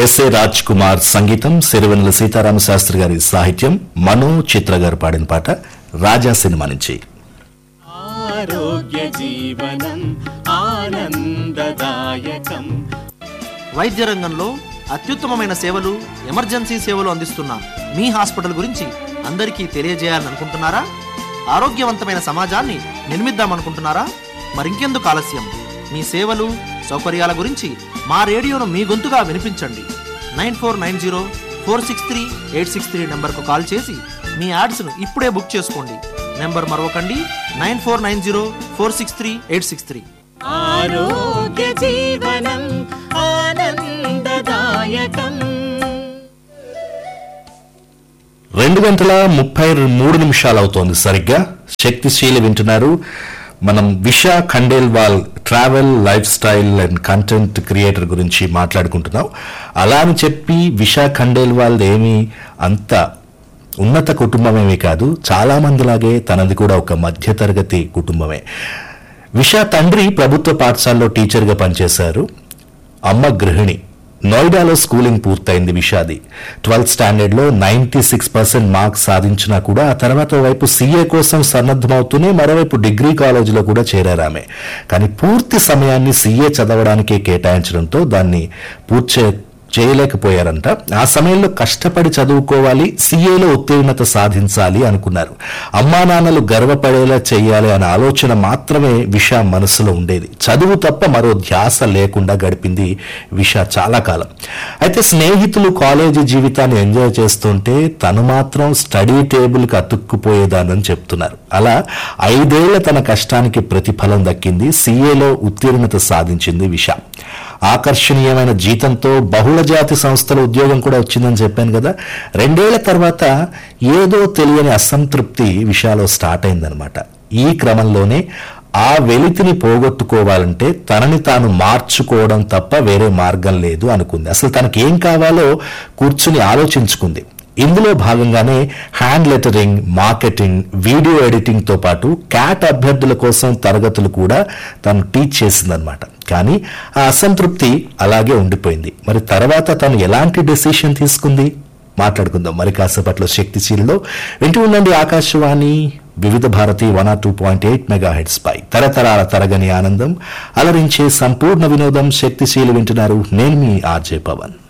SA Raj Kumar సంగీతం సిరివెన్నెల సీతారామ శాస్త్రి గారి సాహిత్యం మనో చిత్ర గారు పాడిన పాట రాజా సినిమా నుంచి ఆరోగ్య జీవనం ఆనందదాయకం వైద్య రంగంలో అత్యుత్తమమైన సేవలు ఎమర్జెన్సీ సేవలు అందిస్తున్న మీ హాస్పిటల్ గురించి అందరికీ తెలియజేయాలని అనుకుంటున్నారా ఆరోగ్యవంతమైన సమాజాన్ని నిర్మిద్దామనుకుంటున్నారా మరింకెందుకు ఆలస్యం మీ సేవలు సౌకర్యాల గురించి మా రేడియోను మీ గొంతుగా వినిపించండి nine four nine zero four six three eight six three నెంబర్కు కాల్ చేసి మీ యాడ్స్ను ఇప్పుడే బుక్ చేసుకోండి నెంబర్ మరొకండి nine four nine zero four six three eight six three ఆరోగ్య జీవనం ఆనందదాయకం రెండు గంటల ముప్పై మూడు నిమిషాలు అవుతోంది సరిగ్గా శక్తిశీలి వింటున్నారు మనం Visha Khandelwal travel lifestyle and content creator గురించి మాట్లాడుకుంటున్నాం అలా అని చెప్పి విషా ఖండేల్వాల్ ఏమీ అంత ఉన్నత కుటుంబమేమీ కాదు చాలా మందిలాగే తనది కూడా ఒక మధ్యతరగతి కుటుంబమే విషా తండ్రి ప్రభుత్వ పాఠశాలలో టీచర్గా పనిచేశారు అమ్మ గృహిణి నోయిడాలో స్కూలింగ్ పూర్తయింది విషాది ట్వెల్త్ స్టాండర్డ్ లో నైన్టీ సిక్స్ పర్సెంట్ మార్క్స్ సాధించినా కూడా ఆ తర్వాత వైపు సీఏ కోసం సన్నద్ధమవుతూనే మరోవైపు డిగ్రీ కాలేజీలో కూడా చేరారు ఆమె కానీ పూర్తి సమయాన్ని సీఏ చదవడానికే కేటాయించడంతో దాన్ని పూర్తి చేయలేకపోయారంట ఆ సమయంలో కష్టపడి చదువుకోవాలి సీఏలో ఉత్తీర్ణత సాధించాలి అనుకున్నారు అమ్మా నాన్నలు గర్వపడేలా చేయాలి అనే ఆలోచన మాత్రమే విష మనసులో ఉండేది చదువు తప్ప మరో ధ్యాస లేకుండా గడిపింది విష చాలా కాలం అయితే స్నేహితులు కాలేజీ జీవితాన్ని ఎంజాయ్ చేస్తుంటే తను మాత్రం స్టడీ టేబుల్కి అతుక్కుపోయేదానని చెప్తున్నారు అలా ఐదేళ్ల తన కష్టానికి ప్రతిఫలం దక్కింది సీఏలో ఉత్తీర్ణత సాధించింది విష ఆకర్షణీయమైన జీతంతో బహుళజాతి సంస్థల ఉద్యోగం కూడా వచ్చిందని చెప్పాను కదా రెండేళ్ల తర్వాత ఏదో తెలియని అసంతృప్తి విషయాలో స్టార్ట్ అయిందనమాట ఈ క్రమంలోనే ఆ వెలితిని పోగొట్టుకోవాలంటే తనని తాను మార్చుకోవడం తప్ప వేరే మార్గం లేదు అనుకుంది అసలు తనకి ఏం కావాలో కూర్చుని ఆలోచించుకుంది ఇందులో భాగంగానే hand lettering marketing video editing తో పాటు క్యాట్ అభ్యర్థుల కోసం తరగతులు కూడా తను టీచ్ చేసిందనమాట కానీ ఆ అసంతృప్తి అలాగే ఉండిపోయింది మరి తర్వాత తను ఎలాంటి డెసిషన్ తీసుకుంది మాట్లాడుకుందాం మరి కాసేపట్లో శక్తిశీలిలో వింటూ ఉండండి Akashvani Vividh Bharati one R two point eight megahertz పై తరతరాల తరగని ఆనందం అలరించే సంపూర్ణ వినోదం శక్తిశీలి వింటున్నారు నేను మీ ఆర్జే పవన్